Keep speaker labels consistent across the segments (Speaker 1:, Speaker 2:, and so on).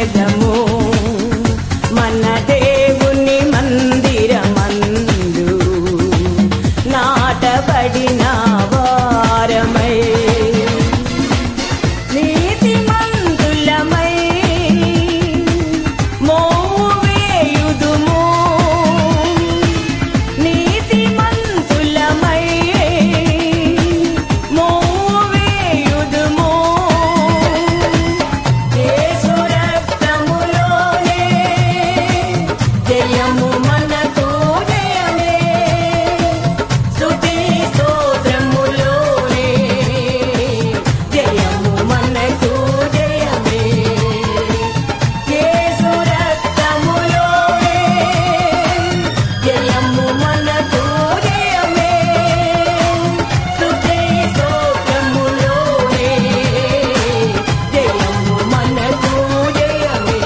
Speaker 1: వర్ధిల్లెదము మన దేవుని మందిరమందు నాటబడిన వారమై నీతిమంతులమై మోవేయుదుము నీతిమంతులమై మోవేయుదుము యేసు రక్తములోనే జయము మనకు జయమే స్తుతి స్తోత్రములోనే జయము మనకు జయమే యేసు రక్తములోనే జయము మనకు జయమే స్తుతి స్తోత్రములోనే జయము మనకు జయమే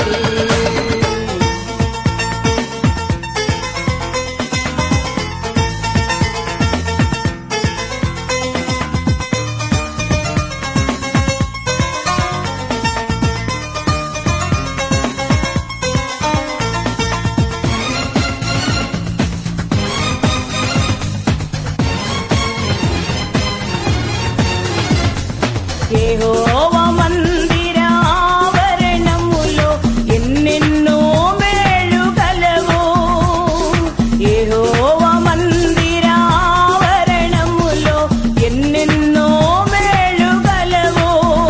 Speaker 1: యెహోవ మందిర ఆవరణములో ఎన్నెన్నో మేలు కలవు యెహోవ మందిర ఆవరణములో ఎన్నెన్నో మేలు కలవు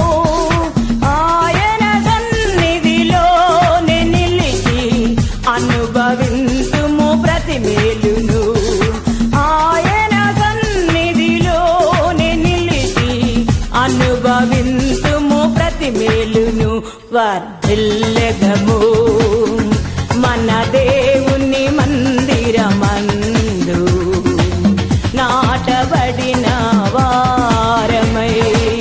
Speaker 1: ఆయన సన్నిధిలో నిలిచి అనుభవింతుము ప్రతి మేలును ఆయన సన్నిధిలో నిలిచి అనుభవింతుము ప్రతి మేలును వర్ధిల్లెదము మన దేవుని మందిరమందు నాటబడిన వారమై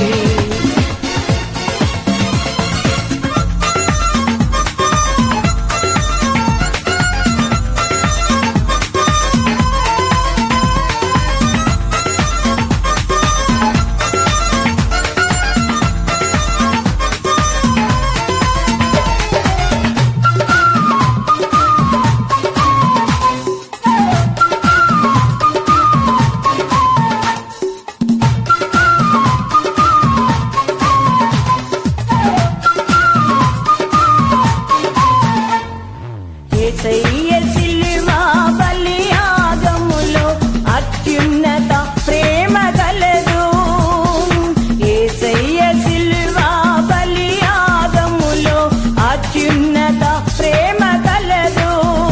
Speaker 1: యేసయ్య శిలువ బలియాగములో అత్యున్నత ప్రేమ కలదు యేసయ్య శిలువ బలియాగములో అత్యున్నత ప్రేమ కలదు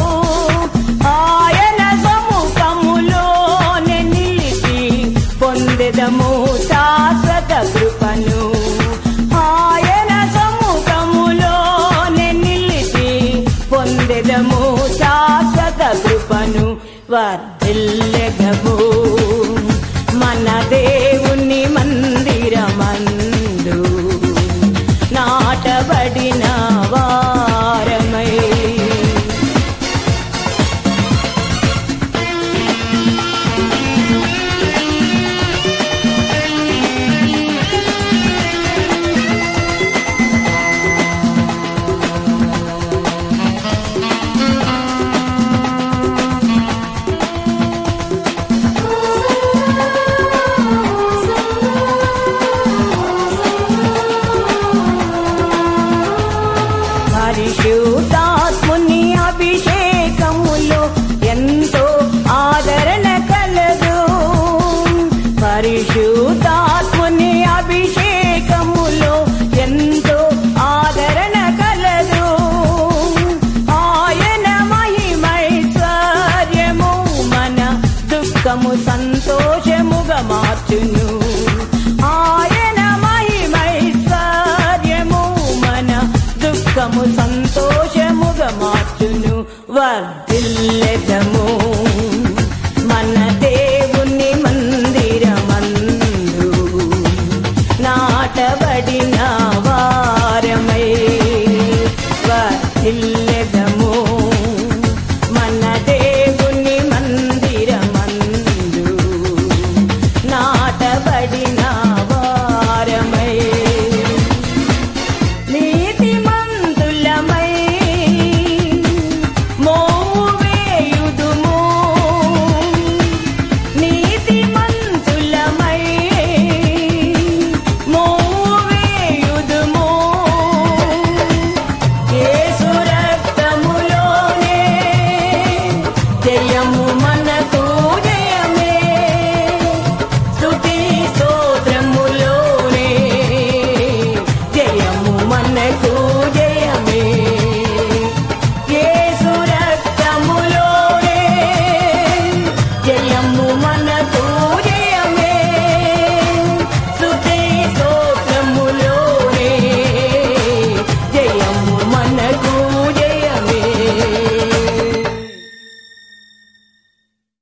Speaker 1: ఆయన సముఖములో నిలిచి పొందెదము శాశ్వత కృపను ఆయన సముఖములో నిలిచి పొందెదము శాశ్వత కృపను వర్ధిల్లెదము మన దేవుని మందిరమందు నాటబడిన వారమై పరిశుద్ధాత్ముని అభిషేకములో ఎంతో ఆదరణ కలదు పరిశుద్ధాత్ముని అభిషేకములో ఎంతో ఆదరణ కలదు ఆయన మహిమైశ్వర్యము మన దుఃఖము సంతోషముగా మార్చును ఆయన మహిమైశ్వర్యము మన దుఃఖము సంతోషముగా మార్చును వర్ధిల్లెదము